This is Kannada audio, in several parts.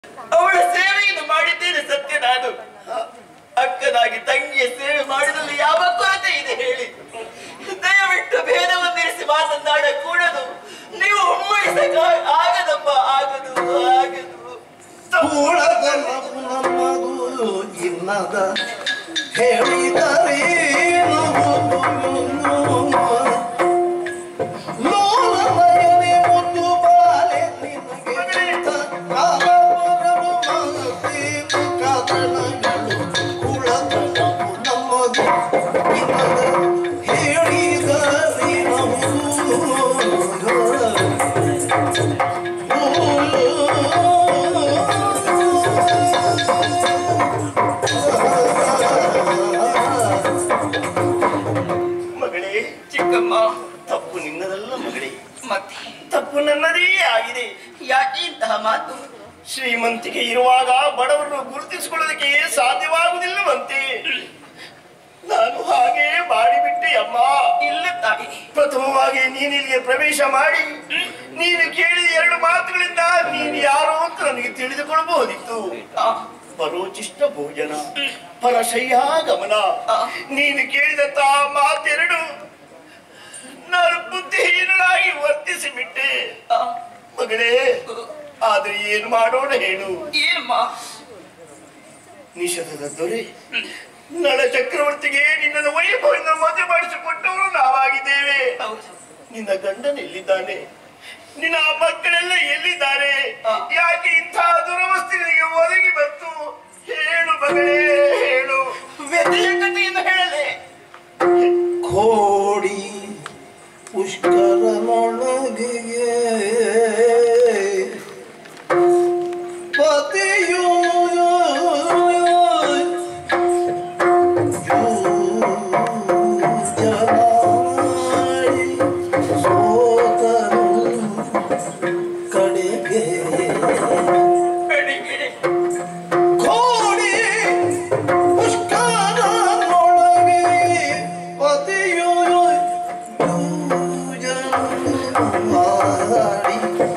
ಅವಳ ಸೇವೆಯನ್ನು ಮಾಡಿದ್ದೇನೆ ಸತ್ಯ ನಾನು ಅಕ್ಕನಾಗಿ ತಂಗಿಯ ಸೇವೆ ಮಾಡಿದಲ್ಲಿ ಯಾವ ಕೊರತೆ ಇದೆ ಹೇಳಿ ದಯವಿಟ್ಟು ಭೇದವನ್ನಿರಿಸಿ ಮಾತನಾಡ ಕೂಡದು ನೀವು ಉಮ್ಮಳಿಸಕ ಆಗದಮ್ಮ ಆಗದು ಆಗದು ಕೂಳಗಲ್ಲ ನಮ್ಮದು ಇನ್ನದ ಹೇಳಿದರೆ ಲೋಲಮಯನೆ ಒಂದು ಬಾಲೆ ನಿನಗೆ ಕಾಲವರರು ಮಾತೆ ಮುಖದಳಗಳು ಕೂಳಗಲ್ಲವು ನಮ್ಮದು ಇನ್ನದ ಹೇಳಿದರೆ ಮಗಳೇ ಚಿಕ್ಕಮ್ಮ ತಪ್ಪು ನಿನ್ನದಲ್ಲ ಮಗಳೇ ಮತ್ತೆ ತಪ್ಪು ನನ್ನದೇ ಆಗಿದೆ ಯಾಕೆ ಇಂತಹ ಮಾತು ಶ್ರೀಮಂತಿಗೆ ಇರುವಾಗ ಬಡವರನ್ನು ಗುರುತಿಸಿಕೊಳ್ಳೋದಕ್ಕೆ ಸಾಧ್ಯವಾಗುವುದಿಲ್ಲವಂತೆ ನಾನು ಹಾಗೆ ಮಾಡಿಬಿಟ್ಟೆ ಅಮ್ಮ ಇಲ್ಲ ತಾಯಿ ಪ್ರಥಮವಾಗಿ ನೀನು ಇಲ್ಲಿಗೆ ಪ್ರವೇಶ ಮಾಡಿ ನೀನು ಕೇಳಿದ ಎರಡು ಮಾತುಗಳಿಂದ ನೀನು ಯಾರು ಅಂತ ನನಗೆ ತಿಳಿದುಕೊಳ್ಳಬಹುದಿತ್ತು ಪರೋಚಿಷ್ಟ ಭೋಜನ ಪರಶಯ್ಯ ಗಮನ ನೀನು ಕೇಳಿದಂತ ಮಾತೆರಡು ನಾನು ಬುದ್ಧಿಹೀನನಾಗಿ ವರ್ತಿಸಿ ಬಿಟ್ಟೆ ಮಗಳೇ ಆದ್ರೆ ಏನ್ ಮಾಡೋಣ ಹೇಳು ಏನಮ್ಮ ನಿಷಧದ ದೊರೆ ನಳ ಚಕ್ರವರ್ತಿಗೆ ನಿನ್ನ ವೈಭವದಿಂದ ಮದುವೆ ಮಾಡಿಸಿಕೊಟ್ಟವರು ನಾವಾಗಿದ್ದೇವೆ ನಿನ್ನ ಗಂಡನ ಎಲ್ಲಿದ್ದಾನೆ ನಿನ್ನ ಮಕ್ಕಳೆಲ್ಲ ಎಲ್ಲಿದ್ದಾರೆ ಯಾಕೆ ಇಂತಹ ದುರವಸ್ಥೆಗಳಿಗೆ ಒದಗಿ ಬಂತು ಹೇಳು ಮಗಳೇ ಹೇಳು ವ್ಯಥೆಯ ಕಥೆಯನ್ನು ಹೇಳಲೆ ಕೋಡಿ ಪುಷ್ಕರನೊಳಗೆ ಪತಿಯು ಜನಾಡಿ ಸೋತರು ಕಡೆಗೆ ಕಡೆಗೆ ಕೋಡಿ ಪುಷ್ಕರನೊಳಗೆ ಪತಿಯು ಮಾಡಿ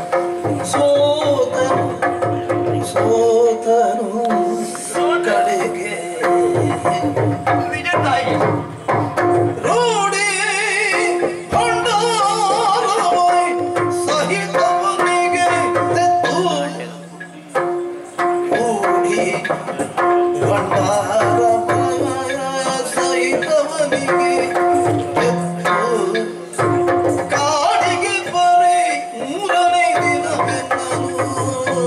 ಸೋತನು ಸೋತನು ಕಡೆಗೆ ನಿಜ ತಾಯಿ ರೂಢಿ ಭಂಡಾರವೈ ಸಹಿತವನಿಗೆ ತೆತ್ತು ರೂಢಿ ಭಂಡಾರವಯ ಸಹಿತವನಿಗೆ ತೆತ್ತು ಕಾಡಿಗೆ ಬರೀ ಮೂರನೇ ದಿನವೆನ್ನನು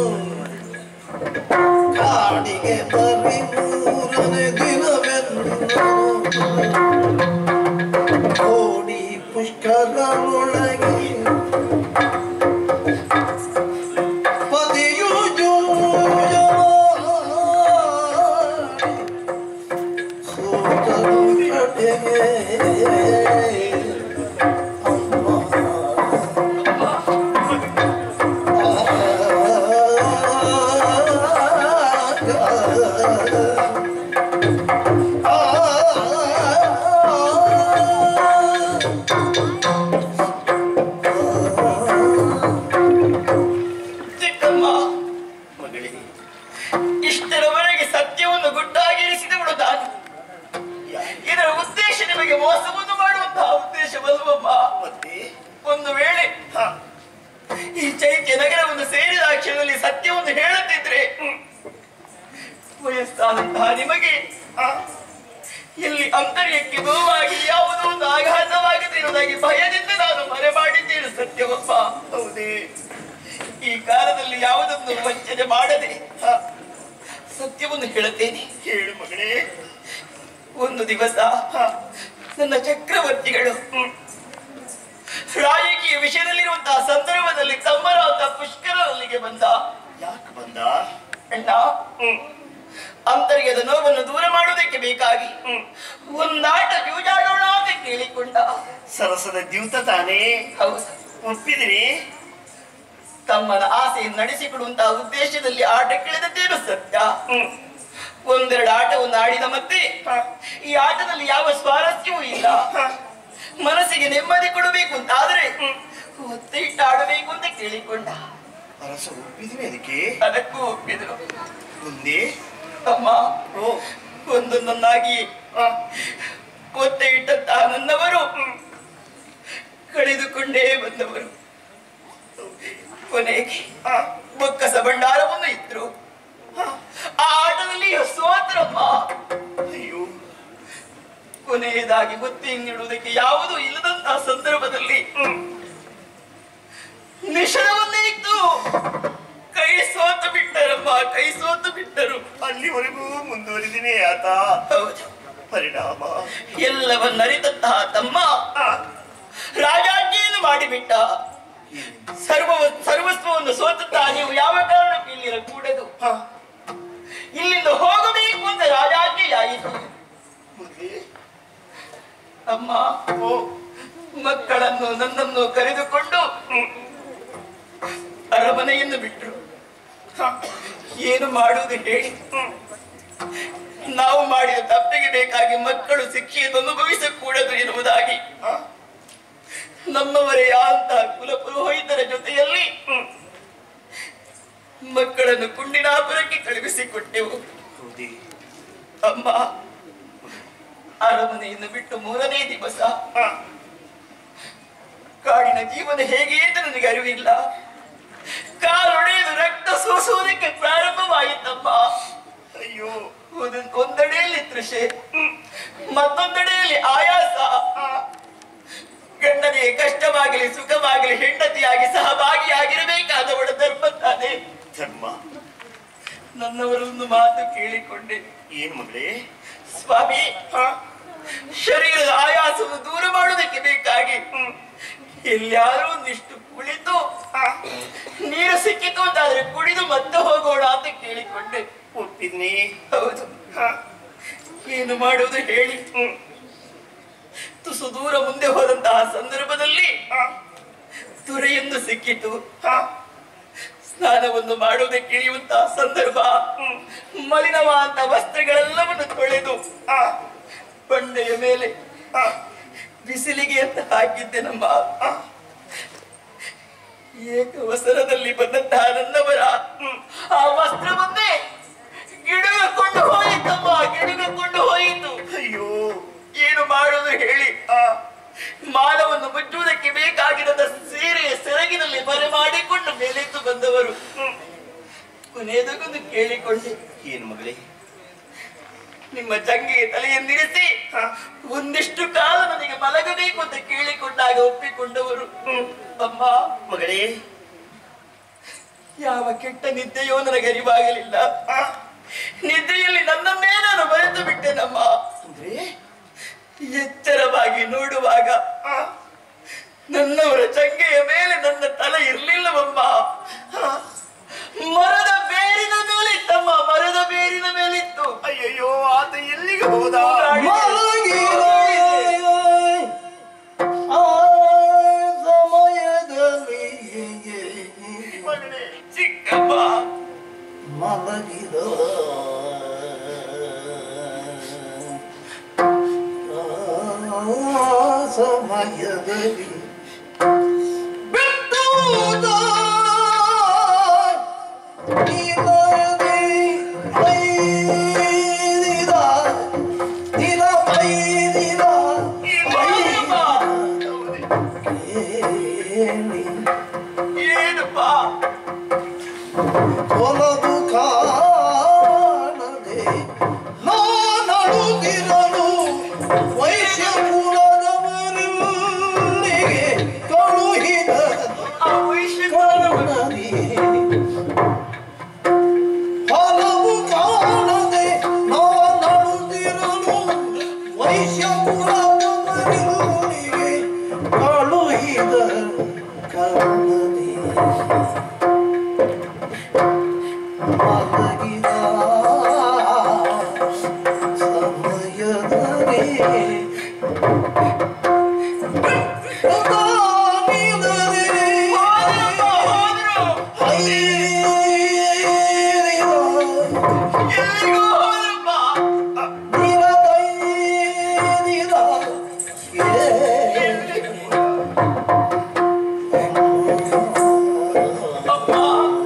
ಕಾಡಿಗೆ ಬರೀ ಮೂರನೇ ದಿನವೆನ್ನನು ಕೋಡಿ ಪುಷ್ಕರನೊಳಗೆ ಪತಿಯು ಜೋಜಮಾಡಿ ಸೋತರು ಕಡೆಗೆ ಚಿಕ್ಕಮ್ಮ ಮಗಳಿಗೆ ಇಷ್ಟರವರೆಗೆ ಸತ್ಯವನ್ನು ಗುಟ್ಟಾಗಿರಿಸಿದವಳು ನಾನು ಇದರ ಉದ್ದೇಶ ನಿಮಗೆ ಮೋಸವನ್ನು ಮಾಡುವಂತಹ ಉದ್ದೇಶವಲ್ವಮ್ಮ ಮತ್ತೆ ಒಂದು ವೇಳೆ ಹ, ಈ ಚೈತ್ಯ ನಗರವನ್ನು ಸೇರಿದ ಕ್ಷಣದಲ್ಲಿ ಸತ್ಯವನ್ನು ಹೇಳುತ್ತಿದ್ರೆ ಹ್ಮ್, ವಯಸ್ಸಾದಂತಹ ನಿಮಗೆ ಹ, ಇಲ್ಲಿ ಅಂತರ್ಯಕ್ಕೆ ನೋವಾಗಿ ಯಾವುದೋ ಒಂದು ಆಘಾತವಾಗದಿರುವುದಾಗಿ ಭಯದಿಂದ ನಾನು ಮರೆ ಮಾಡಿದ್ದೇನೆ ಸತ್ಯವಪ್ಪ ಹೌದೇ ಈ ಕಾಲದಲ್ಲಿ ಯಾವುದನ್ನು ವಂಚನೆ ಮಾಡದೆ ಹ, ಸತ್ಯವನ್ನು ಹೇಳುತ್ತೇನೆ ಹೇಳು ಮಗಳೇ ಒಂದು ದಿವಸ ಹ, ನನ್ನ ಚಕ್ರವರ್ತಿಗಳು ಹ್ಮ್, ರಾಜಕೀಯ ವಿಷಯದಲ್ಲಿರುವಂತಹ ಸಂದರ್ಭದಲ್ಲಿ ತಮ್ಮರಾದ ಪುಷ್ಕರಲ್ಲಿಗೆ ಬಂದ ಯಾಕೆ ಬಂದ ಅಣ್ಣ ಹ್ಮ್ ಅಂತರ್ಯದ ನೋವನ್ನು ದೂರ ಮಾಡುವುದಕ್ಕೆ ಬೇಕಾಗಿ ಒಂದಾಟ ಜೂಜಾಡೋಣ ಅಂತ ಕೇಳಿಕೊಂಡ ಸರಸದ ದ್ಯೂತ ತಾನೇ ಹೌದು ಒಪ್ಪಿದಿರಿ ತಮ್ಮನ ಆಸೆಯನ್ನು ನಡೆಸಿಕೊಡುವಂತಹ ಉದ್ದೇಶದಲ್ಲಿ ಆಟ ಕೇಳಿದದ್ದೇನು ಸತ್ಯ ಹ್ಮ್. ಒಂದೆರಡು ಆಟವನ್ನು ಆಡಿದ ಮತ್ತೆ ಈ ಆಟದಲ್ಲಿ ಯಾವ ಸ್ವಾರಸ್ಯವೂ ಇಲ್ಲ ಮನಸ್ಸಿಗೆ ನೆಮ್ಮದಿ ಕೊಡಬೇಕು ಅಂತ ಆದ್ರೆ ಒತ್ತೆ ಇಟ್ಟು ಆಡಬೇಕು ಅಂತ ಕೇಳಿಕೊಂಡ ಅರಸ ಒಪ್ಪಿದಿನಿ ಅದಕ್ಕೆ ಅದಕ್ಕೂ ಒಪ್ಪಿದರು ಮುಂದೆ ಅಮ್ಮ ಓ ಒಂದೊಂದೊಂದಾಗಿ ಆ, ಒತ್ತೆ ಇಟ್ಟಂತಹ ನನ್ನವರು ಕಳೆದುಕೊಂಡೇ ಬಂದವರು ಕೊನೆಗೆ ಆ, ಬೊಕ್ಕಸ ಭಂಡಾರವನ್ನು ಇದ್ರು ಆ ಆಟದಲ್ಲಿ ಸೋತ್ರಮ್ಮ ಅಯ್ಯೋ ಕೊನೆಯದಾಗಿ ಬುತ್ತಿ ನೀಡುವುದಕ್ಕೆ ಯಾವುದೂ ಇಲ್ಲದಂತಹ ಸಂದರ್ಭದಲ್ಲಿ ನಿಷರವನ್ನೇ ಇತ್ತು ಕೈ ಸೋತು ಬಿಟ್ಟರಮ್ಮ ಕೈ ಸೋತು ಬಿಟ್ಟರು ಅಲ್ಲಿವರೆಗೂ ಮುಂದುವರಿದಿನಿ ಆತ ಹೌದು ಪರಿಣಾಮ ಎಲ್ಲವನ್ನರಿತಂತಹ ತಮ್ಮ ಆ, ರಾಜಾಜ್ಞೆಯನ್ನು ಮಾಡಿಬಿಟ್ಟ ಏನೆಂದು? ಸರ್ವ ಸರ್ವಸ್ವವನ್ನು ಸೋತುತ್ತಾ ನೀವು ಯಾವ ಕಾರಣಕ್ಕೂ ಇಲ್ಲಿರಕೂಡದು ಆ, ಇಲ್ಲಿಂದ ಹೋಗಬೇಕು ಅಂತ ರಾಜಾಜ್ಞೆಯಾಯಿತು ಮುಂದೆ ಅಮ್ಮ ಓ ಮಕ್ಕಳನ್ನು ನನ್ನನ್ನು ಕರೆದುಕೊಂಡು ಅರಮನೆಯನ್ನು ಬಿಟ್ಟರು ಆ, ಏನು ಮಾಡುವುದು ಹೇಳಿ ನಾವು ಮಾಡಿದ ತಪ್ಪಿಗೆ ಬೇಕಾಗಿ ಮಕ್ಕಳು ಶಿಕ್ಷೆಯನ್ನು ಅನುಭವಿಸಕೂಡದು ಎನ್ನುವುದಾಗಿ ಆ, ನಮ್ಮವರೇ ಅಂತ ಕುಲ ಪುರೋಹಿತರ ಜೊತೆಯಲ್ಲಿ ಮಕ್ಕಳನ್ನು ಕುಂಡಿನಾಪುರಕ್ಕೆ ಕಳುಹಿಸಿಕೊಟ್ಟೆವು ಹೌದೇ ಅಮ್ಮ ಅರಮನೆಯನ್ನು ಬಿಟ್ಟು ಮೂರನೇ ದಿವಸ ಆ, ಕಾಡಿನ ಜೀವನ ಹೇಗೆ ಅಂತ ನನಗೆ ಅರಿವಿಲ್ಲ ಕಾಲೊಡೆದು ರಕ್ತ ಸೋಸುವುದಕ್ಕೆ ಪ್ರಾರಂಭವಾಯಿತಮ್ಮ ಅಯ್ಯೋ ಒಂದ್- ಒಂದೆಡೆಯಲ್ಲಿ ತೃಷೆ ಮತ್ತೊಂದೆಡೆಯಲ್ಲಿ ಆಯಾಸ ಗಂಡನಿಗೆ ಕಷ್ಟವಾಗಲಿ ಸುಖವಾಗಲಿ ಹೆಂಡತಿಯಾಗಿ ಸಹಭಾಗಿಯಾಗಿರಬೇಕಾದವಳ ಧರ್ಮ ತಾನೆ ಧರ್ಮ ನನ್ನವರೊಂದು ಮಾತು ಕೇಳಿಕೊಂಡೆ ಏನ್ ಮಗಳೇ ಸ್ವಾಮಿ ಆ, ಶರೀರದ ಆಯಾಸವನ್ನು ದೂರ ಮಾಡುವುದಕ್ಕೆ ಬೇಕಾಗಿ ಎಲ್ಲಿಯಾದ್ರೂ ಒಂದಿಷ್ಟು ಕುಳಿತು ಆ, ನೀರು ಸಿಕ್ಕಿತು ಅಂತಾದ್ರೆ ಕುಡಿದು ಮತ್ತೆ ಹೋಗೋಣ ಅಂತ ಕೇಳಿಕೊಂಡೆ ಒಪ್ಪಿದ್ನಿ ಹೌದು ಆ, ಏನು ಮಾಡುವುದು ಹೇಳಿ ತುಸು ದೂರ ಮುಂದೆ ಹೋದಂತಹ ಸಂದರ್ಭದಲ್ಲಿ ಆ, ತುರೆಯೊಂದು ಸಿಕ್ಕಿತು ಆ, ಸ್ನಾನವನ್ನು ಮಾಡುವುದಕ್ಕೆ ಇಳಿಯುವಂತಹ ಸಂದರ್ಭ ಮಲಿನವಾದ ವಸ್ತ್ರಗಳೆಲ್ಲವನ್ನು ತೊಳೆದು ಆ, ಬಂಡೆಯ ಮೇಲೆ ಆ, ಬಿಸಿಲಿಗೆ ಅಂತ ಹಾಕಿದ್ದೆ ನಮ್ಮ ಆ, ಏಕವಸರದಲ್ಲಿ ಬಂದಂತಹ ನನ್ನವರ ಆ ವಸ್ತ್ರವನ್ನೇ ಗಿಡಗಕೊಂಡು ಹೋಯಿತಮ್ಮ ಗಿಡಗಕೊಂಡು ಹೋಯಿತು ಅಯ್ಯೋ ಏನು ಮಾಡುವುದು ಹೇಳಿ ಆ, ಮಾನವನ್ನು ಮುಚ್ಚುವುದಕ್ಕೆ ಬೇಕಾಗಿರದ ಸೀರೆಯ ಸೆರಗಿನಲ್ಲಿ ಬರೆ ಮಾಡಿಕೊಂಡು ಮೇಲೆದ್ದು ಬಂದವರು ಕೊನೆಯದಕ್ಕೊಂದು ಕೇಳಿಕೊಂಡೆ ಏನ್ ಮಗಳೇ ನಿಮ್ಮ ಜಂಗಿಗೆ ತಲೆಯನ್ನಿರಿಸಿ ಆ, ಒಂದಿಷ್ಟು ಕಾಲ ನನಗೆ ಮಲಗಬೇಕು ಅಂತ ಕೇಳಿಕೊಂಡಾಗ ಒಪ್ಪಿಕೊಂಡವರು ಅಮ್ಮ ಮಗಳೇ ಯಾವ ಕೆಟ್ಟ ನಿದ್ದೆಯೋ ನನಗೆ ಅರಿವಾಗಲಿಲ್ಲ ಆ, ನಿದ್ದೆಯಲ್ಲಿ ನನ್ನನ್ನೇ ನಾನು ಮರೆತು ಬಿಟ್ಟೆನಮ್ಮ ಅಂದ್ರೆ ಎಚ್ಚರವಾಗಿ ನೋಡುವಾಗ ಆ, ನನ್ನವರ ಚಂಗೆಯ ಮೇಲೆ ನನ್ನ ತಲೆ ಇರ್ಲಿಲ್ಲವಮ್ಮ ಆ, ಮರದ ಬೇರಿನ ಮೇಲಿತ್ತಮ್ಮ ಮರದ ಬೇರಿನ ಮೇಲಿತ್ತು ಅಯ್ಯಯ್ಯೋ ಆತ ಎಲ್ಲಿಗೆ ಹೋದ ಆ ಸಮಯದಲ್ಲಿ ಮಗಳೇ ಚಿಕ್ಕಮ್ಮ ಮಲಗಿದ ಆ ಸಮಯದಲ್ಲಿ ಬಿಟ್ಟುವುದ ನಿನಗೆ ಬೈದಿದ ದಿನ ಬೈದಿದ ಏನಮ್ಮ? ಕೇಳಿ ಏನಪ್ಪ ಒಲದು ಕಾಣದೆ ನಾನಡುತ್ತಿರಲು ವೈಶ್ಯಕುಲದವರಿಗೆ ಕಳುಹಿದ ಆ ವೈಶ್ಯ ಕಾರಣದಿ ಹಲವು ಕಾಣದೆ ನಾನಡುತ್ತಿರಲು ವೈಶ್ಯಕುಲದವರಿಗೆ ಕಳುಹಿದ ಕಾರಣದಿ ಮಲಗಿದ ಸಮಯದಲ್ಲಿ ಹೋದ್ರಮ್ಮ, ಹೋದ್ರು. ಎಲ್ಲಿಗೋ ಹೋದ್ರಮ್ಮ. ಅಮ್ಮ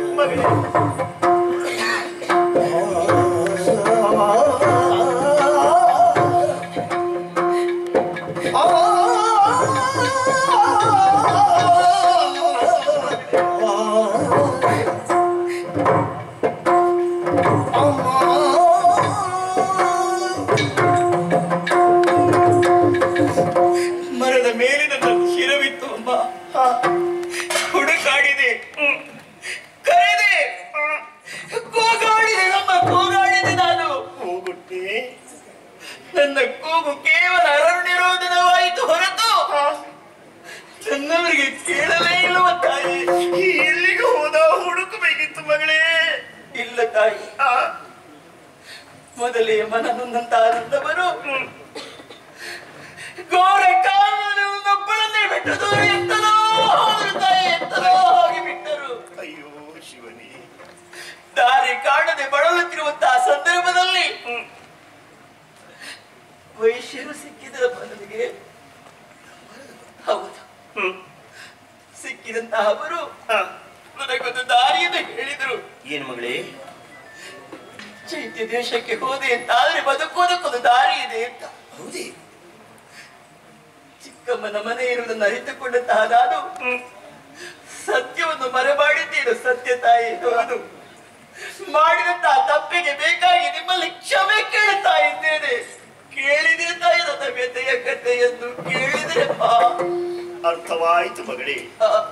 ಮರದ ಮೇಲಿನ ನನ್ನ ಶಿರವಿತ್ತು ಅಮ್ಮ ಹಾ. ಹುಡುಕಾಡಿದೆ ಹ್ಮ್. ಕರೆದೆ ಹ್ಮ್. ಕೂಗಾಡಿದೆ ನಮ್ಮ ಕೂಗಾಡಿದೆ ನಾನು ಹೋಗುಟ್ಟೆ ನನ್ನ ಕೂಗು ಕೇವಲ ಅರಣ್ಯರೋಧನವಾಯಿತು ಹೊರತು ನನ್ನವರಿಗೆ ಕೇಳಲೇ ಇಲ್ಲವ ತಾಯಿ ಎಲ್ಲಿಗೆ ಹೋದ ಹುಡುಕಬೇಕಿತ್ತು ಮಗಳೇ ಇಲ್ಲ ತಾಯಿ ಆ, ಮೊದಲೇ ಮನನೊಂದಂತಾದವರು ಘೋರ ಕಾನೂನೊಬ್ಬಳನ್ನೇ ಬಿಟ್ಟು ದೂರ ಎತ್ತಲೋ ಹೋದರು ತಾಯಿ ಎತ್ತಲೋ ಹೋಗಿ ಬಿಟ್ಟರು ಅಯ್ಯೋ ಶಿವನೇ ದಾರಿ ಕಾಣದೆ ಬಳಲುತ್ತಿರುವಂತಹ ಸಂದರ್ಭದಲ್ಲಿ ವೈಶ್ಯರು ಸಿಕ್ಕಿದರಪ್ಪ ನನಗೆ ಹೌದು ಹ್ಮ್. ಸಿಕ್ಕಿದಂತಹ ಅವರು ಆ, ನನಗೊಂದು ದಾರಿಯನ್ನು ಹೇಳಿದರು ಏನು ಮಗಳೇ ಚೈತ್ಯ ದೇಶಕ್ಕೆ ಹೋದೆ ಅಂತ ಆದ್ರೆ ಬದುಕೋದಕ್ಕೊಂದು ದಾರಿ ಇದೆ ಅಂತ ಹೌದೇ ಚಿಕ್ಕಮ್ಮನ ಮನೆ ಇರುವುದನ್ನು ಅರಿತುಕೊಂಡಂತಹ ನಾನು ಸತ್ಯವನ್ನು ಮರೆಮಾಡಿದ್ದೇನು ಸತ್ಯ ತಾಯಿ ಹೌದು ಮಾಡಿದಂತಹ ತಪ್ಪಿಗೆ ಬೇಕಾಗಿ ನಿಮ್ಮಲ್ಲಿ ಕ್ಷಮೆ ಕೇಳುತ್ತಾ ಇದ್ದೇನೆ ಕೇಳಿದ್ರೆ ತಾಯಿ ನನ್ನ ವ್ಯತೆಯ ಕಥೆಯನ್ನು ಕೇಳಿದ್ರೆ ಅರ್ಥವಾಯಿತು ಮಗಳೇ ಆ